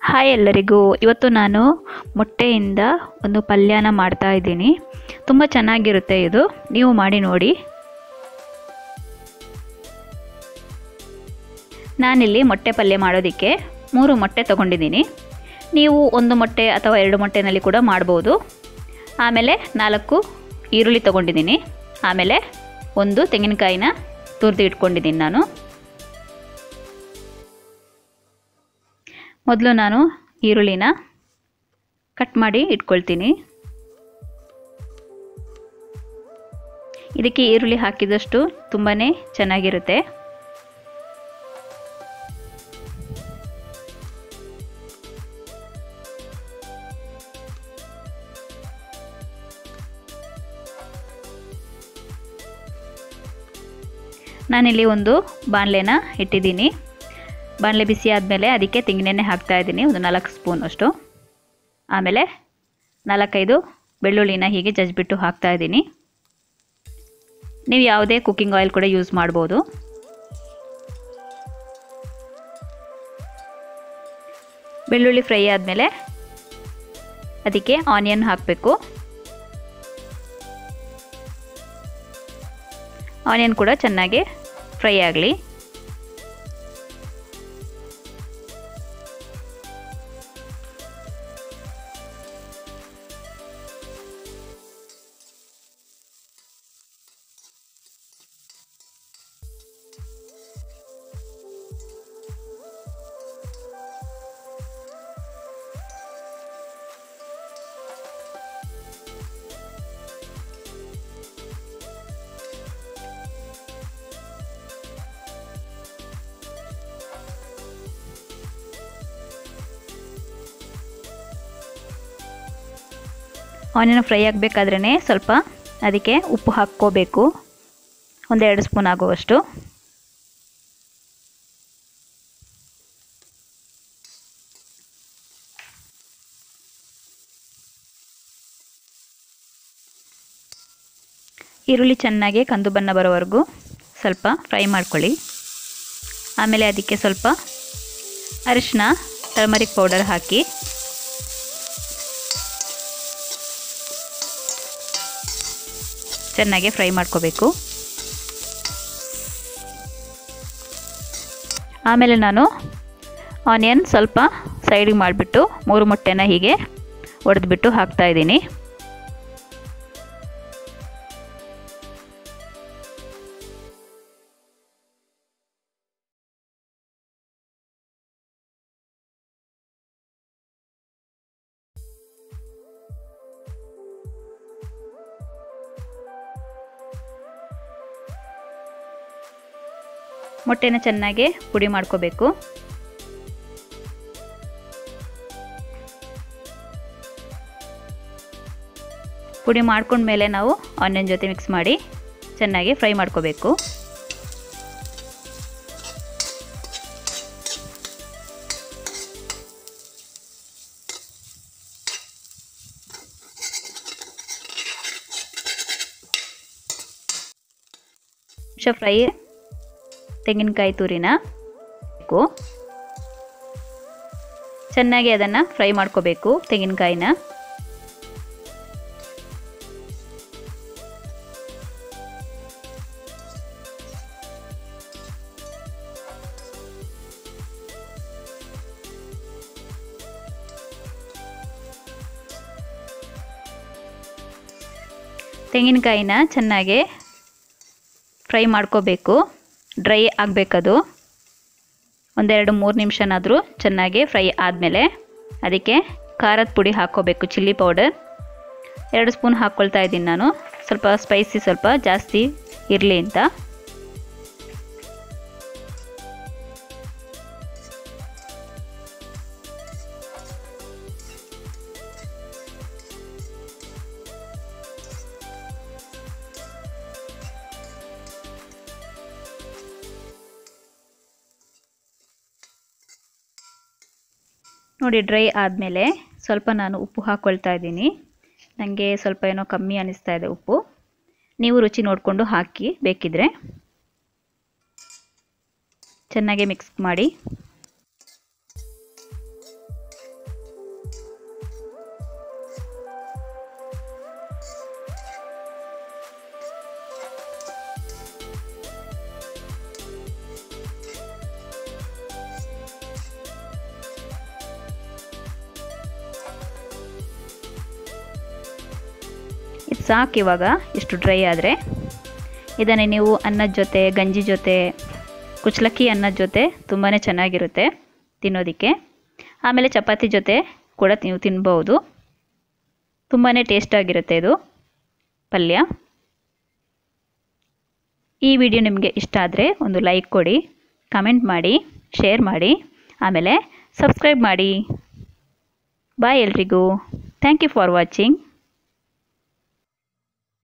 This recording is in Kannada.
ಹಾಯ್ ಎಲ್ಲರಿಗೂ ಇವತ್ತು ನಾನು ಮೊಟ್ಟೆಯಿಂದ ಒಂದು ಪಲ್ಯನ ಮಾಡ್ತಾ ಇದ್ದೀನಿ ತುಂಬ ಚೆನ್ನಾಗಿರುತ್ತೆ ಇದು ನೀವು ಮಾಡಿ ನೋಡಿ ನಾನಿಲ್ಲಿ ಮೊಟ್ಟೆ ಪಲ್ಯ ಮಾಡೋದಕ್ಕೆ ಮೂರು ಮೊಟ್ಟೆ ತೊಗೊಂಡಿದ್ದೀನಿ ನೀವು ಒಂದು ಮೊಟ್ಟೆ ಅಥವಾ ಎರಡು ಮೊಟ್ಟೆನಲ್ಲಿ ಕೂಡ ಮಾಡ್ಬೋದು ಆಮೇಲೆ ನಾಲ್ಕು ಈರುಳ್ಳಿ ತೊಗೊಂಡಿದ್ದೀನಿ ಆಮೇಲೆ ಒಂದು ತೆಂಗಿನಕಾಯಿನ ತುರಿದು ಇಟ್ಕೊಂಡಿದ್ದೀನಿ ನಾನು ಮೊದಲು ನಾನು ಈರುಳ್ಳಿನ ಕಟ್ ಮಾಡಿ ಇಟ್ಕೊಳ್ತೀನಿ ಇದಕ್ಕೆ ಈರುಳ್ಳಿ ಹಾಕಿದಷ್ಟು ತುಂಬಾ ಚೆನ್ನಾಗಿರುತ್ತೆ ನಾನಿಲ್ಲಿ ಒಂದು ಬಾಣಲೆನ ಇಟ್ಟಿದ್ದೀನಿ ಬಾಣಲೆ ಬಿಸಿ ಆದಮೇಲೆ ಅದಕ್ಕೆ ತೆಂಗಿನೆಣ್ಣೆ ಹಾಕ್ತಾ ಇದ್ದೀನಿ ಒಂದು ನಾಲ್ಕು ಸ್ಪೂನ್ ಅಷ್ಟು ಆಮೇಲೆ ನಾಲ್ಕೈದು ಬೆಳ್ಳುಳ್ಳಿನ ಹೀಗೆ ಜಜ್ಬಿಟ್ಟು ಹಾಕ್ತಾ ಇದ್ದೀನಿ ನೀವು ಯಾವುದೇ ಕುಕ್ಕಿಂಗ್ ಆಯಿಲ್ ಕೂಡ ಯೂಸ್ ಮಾಡ್ಬೋದು ಬೆಳ್ಳುಳ್ಳಿ ಫ್ರೈ ಆದಮೇಲೆ ಅದಕ್ಕೆ ಆನಿಯನ್ ಹಾಕಬೇಕು ಆನಿಯನ್ ಕೂಡ ಚೆನ್ನಾಗಿ ಫ್ರೈ ಆಗಲಿ ಆನಿಯನ್ ಫ್ರೈ ಆಗಬೇಕಾದ್ರೇ ಸ್ವಲ್ಪ ಅದಕ್ಕೆ ಉಪ್ಪು ಹಾಕ್ಕೋಬೇಕು ಒಂದೆರಡು ಸ್ಪೂನ್ ಆಗುವಷ್ಟು ಈರುಳ್ಳಿ ಚೆನ್ನಾಗಿ ಕಂದು ಬಣ್ಣ ಬರೋವರೆಗೂ ಸ್ವಲ್ಪ ಫ್ರೈ ಮಾಡ್ಕೊಳ್ಳಿ ಆಮೇಲೆ ಅದಕ್ಕೆ ಸ್ವಲ್ಪ ಅರಿಶಿನ ಟರ್ಮರಿಕ್ ಪೌಡರ್ ಹಾಕಿ ಚೆನ್ನಾಗಿ ಫ್ರೈ ಮಾಡ್ಕೋಬೇಕು ಆಮೇಲೆ ನಾನು ಆನಿಯನ್ ಸ್ವಲ್ಪ ಸೈಡಿಗೆ ಮಾಡಿಬಿಟ್ಟು ಮೂರು ಮೊಟ್ಟೆನ ಹೀಗೆ ಒಡೆದ್ಬಿಟ್ಟು ಹಾಕ್ತಾಯಿದ್ದೀನಿ ಮೊಟ್ಟೆನ ಚೆನ್ನಾಗಿ ಪುಡಿ ಮಾಡ್ಕೋಬೇಕು ಪುಡಿ ಮಾಡ್ಕೊಂಡ್ಮೇಲೆ ನಾವು ಆನಿಯನ್ ಜೊತೆ ಮಿಕ್ಸ್ ಮಾಡಿ ಚೆನ್ನಾಗಿ ಫ್ರೈ ಮಾಡ್ಕೋಬೇಕು ನಿಮಿಷ ಫ್ರೈ ತೆಂಗಿನಕಾಯಿ ತುರಿನ ಚೆನ್ನಾಗಿ ಅದನ್ನು ಫ್ರೈ ಮಾಡ್ಕೋಬೇಕು ತೆಂಗಿನಕಾಯಿನ ತೆಂಗಿನಕಾಯಿನ ಚೆನ್ನಾಗಿ ಫ್ರೈ ಮಾಡ್ಕೋಬೇಕು ಡ್ರೈ ಆಗಬೇಕದು ಒಂದೆರಡು ಮೂರು ನಿಮಿಷನಾದರೂ ಚೆನ್ನಾಗಿ ಫ್ರೈ ಆದಮೇಲೆ ಅದಕ್ಕೆ ಖಾರದ ಪುಡಿ ಹಾಕ್ಕೋಬೇಕು ಚಿಲ್ಲಿ ಪೌಡರ್ ಎರಡು ಸ್ಪೂನ್ ಹಾಕ್ಕೊಳ್ತಾ ಇದ್ದೀನಿ ನಾನು ಸ್ವಲ್ಪ ಸ್ಪೈಸಿ ಸ್ವಲ್ಪ ಜಾಸ್ತಿ ಇರಲಿ ಅಂತ ನೋಡಿ ಡ್ರೈ ಆದಮೇಲೆ ಸ್ವಲ್ಪ ನಾನು ಉಪ್ಪು ಹಾಕ್ಕೊಳ್ತಾ ಇದ್ದೀನಿ ನನಗೆ ಸ್ವಲ್ಪ ಏನೋ ಕಮ್ಮಿ ಅನ್ನಿಸ್ತಾ ಇದೆ ಉಪ್ಪು ನೀವು ರುಚಿ ನೋಡಿಕೊಂಡು ಹಾಕಿ ಬೇಕಿದ್ರೆ ಚೆನ್ನಾಗಿ ಮಿಕ್ಸ್ ಮಾಡಿ ಇದು ಸಾಕು ಇವಾಗ ಇಷ್ಟು ಡ್ರೈ ಆದರೆ ಇದನ್ನೇ ನೀವು ಅನ್ನದ ಜೊತೆ ಗಂಜಿ ಜೊತೆ ಕುಚ್ಚಲಕ್ಕಿ ಅನ್ನದ ಜೊತೆ ತುಂಬಾ ಚೆನ್ನಾಗಿರುತ್ತೆ ತಿನ್ನೋದಕ್ಕೆ ಆಮೇಲೆ ಚಪಾತಿ ಜೊತೆ ಕೂಡ ನೀವು ತಿನ್ಬೋದು ತುಂಬಾ ಟೇಸ್ಟಾಗಿರುತ್ತೆ ಇದು ಪಲ್ಯ ಈ ವಿಡಿಯೋ ನಿಮಗೆ ಇಷ್ಟ ಆದರೆ ಒಂದು ಲೈಕ್ ಕೊಡಿ ಕಮೆಂಟ್ ಮಾಡಿ ಶೇರ್ ಮಾಡಿ ಆಮೇಲೆ ಸಬ್ಸ್ಕ್ರೈಬ್ ಮಾಡಿ ಬಾಯ್ ಎಲ್ರಿಗೂ ಥ್ಯಾಂಕ್ ಯು ಫಾರ್ ವಾಚಿಂಗ್